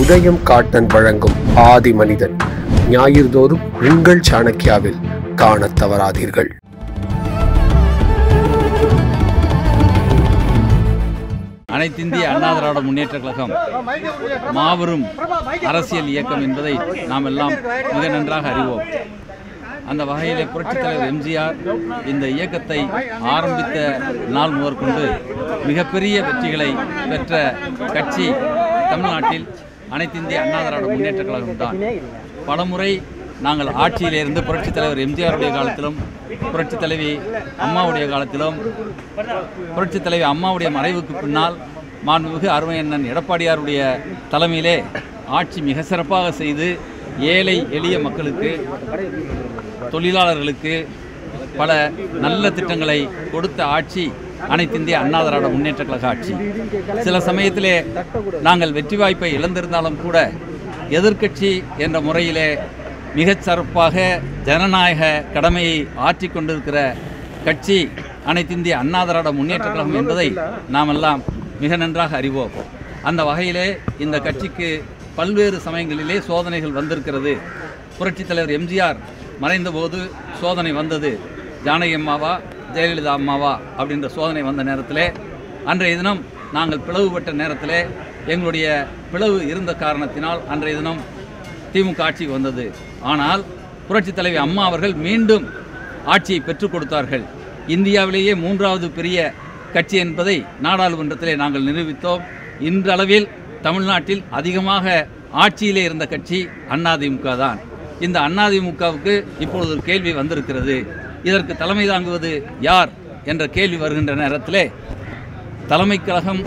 உதயம் காட்டன் வழங்கும் ஆதி மனிதன் ஞாயிறுதோறும் உங்கள் சாணக்கியாவில் காணத் தவறாதீர்கள் அனைத்திந்திய அண்ணா திராவிட முன்னேற்ற கழகம் மாபெரும் அரசியல் இயக்கம் என்பதை நாம் எல்லாம் மிக நன்றாக அறிவோம் அந்த வகையிலே புரட்சித் தலைவர் எம்ஜிஆர் இந்த இயக்கத்தை ஆரம்பித்த நாள் முதற்கொண்டு மிகப்பெரிய வெற்றிகளை பெற்ற கட்சி தமிழ்நாட்டில் அனைத்திந்திய அண்ணா திராவிட முன்னேற்ற கழகம் தான் பலமுறை நாங்கள் ஆட்சியிலே இருந்து புரட்சித் தலைவர் எம்ஜிஆருடைய காலத்திலும் புரட்சித் தலைவி அம்மாவுடைய காலத்திலும் புரட்சித் தலைவி அம்மாவுடைய மறைவுக்கு பின்னால் மாண்புமிகு அருமையண்ணன் எடப்பாடியாருடைய தலைமையிலே ஆட்சி மிக சிறப்பாக செய்து ஏழை எளிய மக்களுக்கு தொழிலாளர்களுக்கு பல நல்ல திட்டங்களை கொடுத்த ஆட்சி அனைத்திந்திய அண்ணா திராவிட முன்னேற்ற கழக ஆட்சி சில சமயத்திலே நாங்கள் வெற்றி வாய்ப்பை இழந்திருந்தாலும் கூட எதிர்க்கட்சி என்ற முறையிலே மிகச் சிறப்பாக ஜனநாயக கடமையை ஆற்றிக் கொண்டிருக்கிற கட்சி அனைத்திந்திய அண்ணா திராவிட முன்னேற்ற கழகம் என்பதை நாமெல்லாம் மிக நன்றாக அறிவோம் அந்த வகையிலே இந்த கட்சிக்கு பல்வேறு சமயங்களிலே சோதனைகள் வந்திருக்கிறது புரட்சித் தலைவர் எம்ஜிஆர் மறைந்தபோது சோதனை வந்தது ஜானகி அம்மாவா ஜெயலலிதா அம்மாவா அப்படின்ற சோதனை வந்த நேரத்திலே அன்றைய தினம் நாங்கள் பிளவுபட்ட நேரத்திலே எங்களுடைய பிளவு இருந்த காரணத்தினால் அன்றைய தினம் திமுக ஆட்சிக்கு வந்தது ஆனால் புரட்சித் தலைவி அம்மா அவர்கள் மீண்டும் ஆட்சியை பெற்றுக் கொடுத்தார்கள் இந்தியாவிலேயே மூன்றாவது பெரிய கட்சி என்பதை நாடாளுமன்றத்திலே நாங்கள் நிரூபித்தோம் இன்றளவில் தமிழ்நாட்டில் அதிகமாக ஆட்சியிலே இருந்த கட்சி அதிமுக தான் இந்த அதிமுகவுக்கு இப்பொழுது ஒரு கேள்வி வந்திருக்கிறது இதற்கு தலைமை தாங்குவது யார் என்ற கேள்வி வருகின்ற நேரத்திலே தலைமைக் கழகம்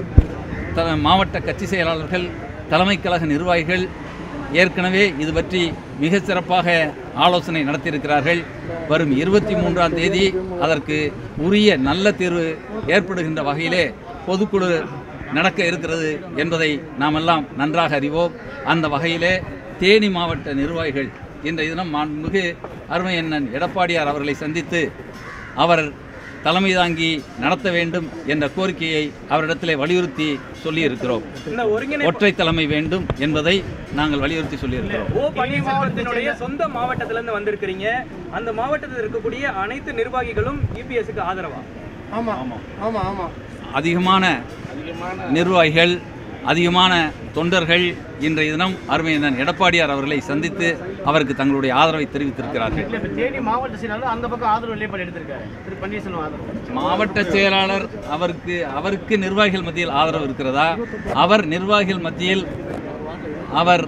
த மாவட்ட கட்சி செயலாளர்கள் தலைமைக் கழக நிர்வாகிகள் ஏற்கனவே இது பற்றி மிக சிறப்பாக ஆலோசனை நடத்தியிருக்கிறார்கள் வரும் இருபத்தி மூன்றாம் தேதி அதற்கு உரிய நல்ல தீர்வு ஏற்படுகின்ற வகையிலே பொதுக்குழு நடக்க இருக்கிறது என்பதை நாமெல்லாம் நன்றாக அறிவோம் அந்த வகையிலே தேனி மாவட்ட நிர்வாகிகள் இன்றைய தினம் மாண்புமிகு அருமையண்ணன் எடப்பாடியார் அவர்களை சந்தித்து அவர் தலைமை தாங்கி நடத்த வேண்டும் என்ற கோரிக்கையை அவரிடத்திலே வலியுறுத்தி சொல்லியிருக்கிறோம் இந்த ஒருங்கிணை ஒற்றை தலைமை வேண்டும் என்பதை நாங்கள் வலியுறுத்தி சொல்லியிருக்கிறோம் ஓ பன்னீர்செல்வத்தினுடைய சொந்த மாவட்டத்துல இருந்து வந்திருக்கிறீங்க அந்த மாவட்டத்தில் இருக்கக்கூடிய அனைத்து நிர்வாகிகளும் இபிஎஸ்க்கு ஆதரவா ஆமா ஆமா ஆமா அதிகமான நிர்வாகிகள் அதிகமான தொண்டர்கள் இன்றைய தினம் அருமையண்ணன் எடப்பாடியார் அவர்களை சந்தித்து அவருக்கு தங்களுடைய ஆதரவை தெரிவித்திருக்கிறார்கள் இல்ல இப்ப தேனி மாவட்ட செயலாளர் அந்த பக்கம் ஆதரவு நிலைப்பாடு எடுத்திருக்காரு திரு பன்னீர்செல்வம் ஆதரவு மாவட்ட செயலாளர் அவருக்கு அவருக்கு நிர்வாகிகள் மத்தியில் ஆதரவு இருக்கிறதா அவர் நிர்வாகிகள் மத்தியில் அவர்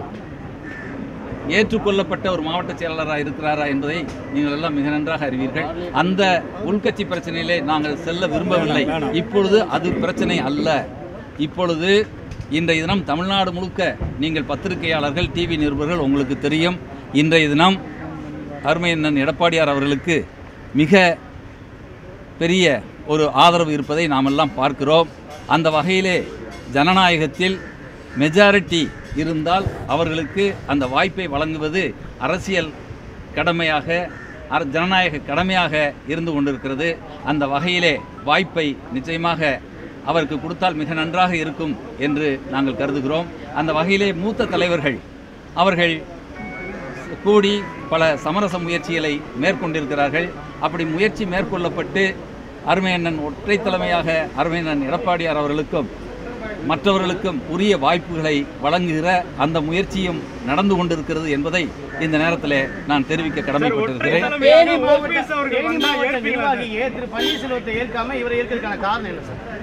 ஏற்றுக்கொள்ளப்பட்ட ஒரு மாவட்ட செயலாளராக இருக்கிறாரா என்பதை நீங்கள் எல்லாம் மிக நன்றாக அறிவீர்கள் அந்த உள்கட்சி பிரச்சனையிலே நாங்கள் செல்ல விரும்பவில்லை இப்பொழுது அது பிரச்சனை அல்ல இப்பொழுது இன்றைய தினம் தமிழ்நாடு முழுக்க நீங்கள் பத்திரிகையாளர்கள் டிவி நிருபர்கள் உங்களுக்கு தெரியும் இன்றைய தினம் அருமையண்ணன் எடப்பாடியார் அவர்களுக்கு மிக பெரிய ஒரு ஆதரவு இருப்பதை நாமெல்லாம் பார்க்கிறோம் அந்த வகையிலே ஜனநாயகத்தில் மெஜாரிட்டி இருந்தால் அவர்களுக்கு அந்த வாய்ப்பை வழங்குவது அரசியல் கடமையாக அர- ஜனநாயக கடமையாக இருந்து கொண்டிருக்கிறது அந்த வகையிலே வாய்ப்பை நிச்சயமாக அவருக்கு கொடுத்தால் மிக நன்றாக இருக்கும் என்று நாங்கள் கருதுகிறோம் அந்த வகையிலே மூத்த தலைவர்கள் அவர்கள் கூடி பல சமரச முயற்சிகளை மேற்கொண்டிருக்கிறார்கள் அப்படி முயற்சி மேற்கொள்ளப்பட்டு அருமையண்ணன் ஒற்றை தலைமையாக அருமையண்ணன் எடப்பாடியார் அவர்களுக்கும் மற்றவர்களுக்கும் உரிய வாய்ப்புகளை வழங்குகிற அந்த முயற்சியும் நடந்து கொண்டிருக்கிறது என்பதை இந்த நேரத்தில் நான் தெரிவிக்க கடமைப்பட்டிருக்கிறேன் தேனி மாவட்ட தேனி மாவட்ட நிர்வாகியே திரு பன்னீர்செல்வத்தை ஏற்காம இவரை ஏற்கிறதுக்கான காரணம் என்ன சார்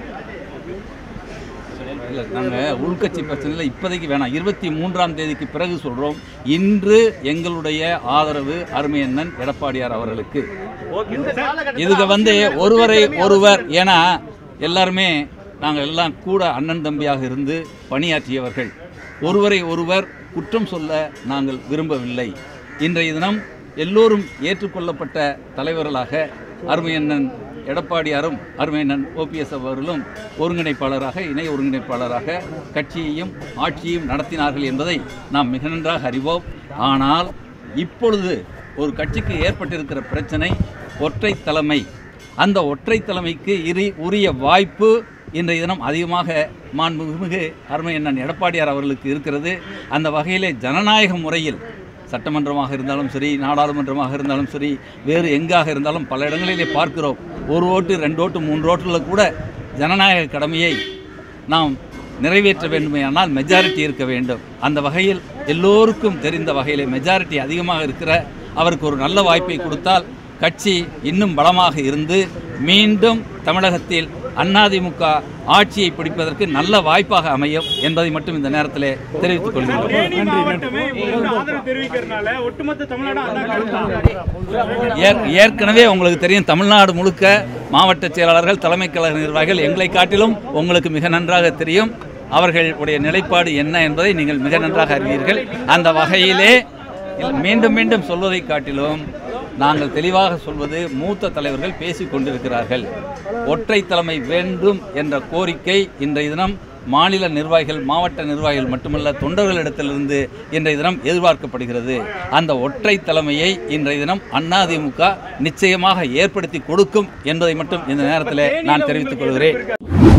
இல்லை நாங்கள் உள்கட்சி பிரச்சனையில் இப்போதைக்கு வேணாம் இருபத்தி மூன்றாம் தேதிக்கு பிறகு சொல்கிறோம் இன்று எங்களுடைய ஆதரவு அருமையண்ணன் எடப்பாடியார் அவர்களுக்கு இந்த காலகட்டத்தில் இதுக்கு வந்து ஒருவரை ஒருவர் ஏன்னா எல்லாருமே நாங்கள் எல்லாம் கூட அண்ணன் தம்பியாக இருந்து பணியாற்றியவர்கள் ஒருவரை ஒருவர் குற்றம் சொல்ல நாங்கள் விரும்பவில்லை இன்றைய தினம் எல்லோரும் ஏற்றுக்கொள்ளப்பட்ட தலைவர்களாக அருமையண்ணன் எடப்பாடியாரும் அருமையண்ணன் ஓபிஎஸ் அவர்களும் ஒருங்கிணைப்பாளராக இணை ஒருங்கிணைப்பாளராக கட்சியையும் ஆட்சியையும் நடத்தினார்கள் என்பதை நாம் மிக நன்றாக அறிவோம் ஆனால் இப்பொழுது ஒரு கட்சிக்கு ஏற்பட்டிருக்கிற பிரச்சனை ஒற்றை தலைமை அந்த ஒற்றை தலைமைக்கு இரு உரிய வாய்ப்பு இன்றைய தினம் அதிகமாக மாண்புமிகு அருமை அண்ணன் எடப்பாடியார் அவர்களுக்கு இருக்கிறது அந்த வகையிலே ஜனநாயக முறையில் சட்டமன்றமாக இருந்தாலும் சரி நாடாளுமன்றமாக இருந்தாலும் சரி வேறு எங்காக இருந்தாலும் பல இடங்களிலே பார்க்கிறோம் ஒரு ஓட்டு ரெண்டு ஓட்டு மூன்று ஓட்டில் கூட ஜனநாயக கடமையை நாம் நிறைவேற்ற வேண்டுமேயானால் மெஜாரிட்டி இருக்க வேண்டும் அந்த வகையில் எல்லோருக்கும் தெரிந்த வகையிலே மெஜாரிட்டி அதிகமாக இருக்கிற அவருக்கு ஒரு நல்ல வாய்ப்பை கொடுத்தால் கட்சி இன்னும் பலமாக இருந்து மீண்டும் தமிழகத்தில் அதிமுக ஆட்சியை பிடிப்பதற்கு நல்ல வாய்ப்பாக அமையும் என்பதை மட்டும் இந்த நேரத்திலே தெரிவித்துக் கொள்கிறோம் தேனி மாவட்டமே உங்களுக்கு ஆதரவு தெரிவிக்கிறதுனால ஒட்டுமொத்த தமிழ்நாடு அண்ணா ஏற்- ஏற்கனவே உங்களுக்கு தெரியும் தமிழ்நாடு முழுக்க மாவட்ட செயலாளர்கள் தலைமை கழக நிர்வாகிகள் எங்களை காட்டிலும் உங்களுக்கு மிக நன்றாக தெரியும் அவர்களுடைய நிலைப்பாடு என்ன என்பதை நீங்கள் மிக நன்றாக அறிவீர்கள் அந்த வகையிலே இல்ல, மீண்டும் மீண்டும் சொல்வதை காட்டிலும் நாங்கள் தெளிவாக சொல்வது மூத்த தலைவர்கள் பேசிக் கொண்டிருக்கிறார்கள் ஒற்றை தலைமை வேண்டும் என்ற கோரிக்கை இன்றைய தினம் மாநில நிர்வாகிகள் மாவட்ட நிர்வாகிகள் மட்டுமல்ல தொண்டர்களிடத்திலிருந்து இன்றைய தினம் எதிர்பார்க்கப்படுகிறது அந்த ஒற்றை தலைமையை இன்றைய தினம் அதிமுக நிச்சயமாக ஏற்படுத்தி கொடுக்கும் என்பதை மட்டும் இந்த நேரத்தில் நான் தெரிவித்துக் கொள்கிறேன்